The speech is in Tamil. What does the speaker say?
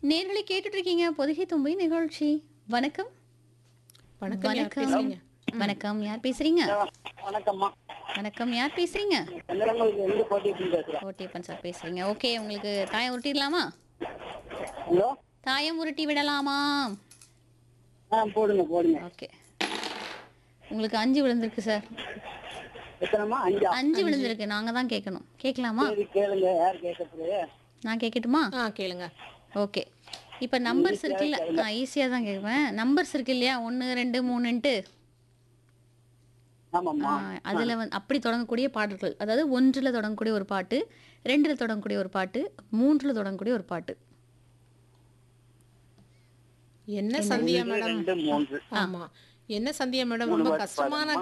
நேர்களை கேட்டுட்டு இருக்கீங்க பொதிகை தும்பை நிகழ்ச்சி வணக்கம் வணக்கம் யார் வணக்கம் பேசுறீங்க வணக்கம் யார் பேசுறீங்க வணக்கம்மா வணக்கம் யார் பேசுறீங்க சந்திரங்களுக்கு எந்த போட்டிட்டு பேசுறேன் ஓட்டியப்பன் சார் பேசுறீங்க ஓகே உங்களுக்கு தாயம் உருட்டிடலாமா ஹலோ தாயம் உருட்டி விடலாமா ஆ போடுங்க போடுங்க ஓகே உங்களுக்கு அஞ்சு விழுந்திருக்கு சார் எத்தனைமா அஞ்சா அஞ்சு விழுந்திருக்கு நாங்க தான் கேட்கணும் கேட்கலாமா சரி கேளுங்க யார் கேட்கறது நான் கேட்கட்டுமா ஆ கேளுங்க ஓகே இப்போ நம்பர்ஸ் இருக்குல்ல நான் ஈஸியாக தான் கேட்பேன் நம்பர்ஸ் இருக்கு இல்லையா ஒன்று ரெண்டு மூணுன்ட்டு ஆமாம்மா அதில் வந்து அப்படி தொடங்கக்கூடிய பாடல்கள் அதாவது ஒன்றில் தொடங்கக்கூடிய ஒரு பாட்டு ரெண்டில் தொடங்கக்கூடிய ஒரு பாட்டு மூன்றில் தொடங்கக்கூடிய ஒரு பாட்டு என்ன சந்தியா மேடம் ரெண்டு மூன்று ஆமா என்ன சந்தியா மேடம் ரொம்ப கஷ்டமான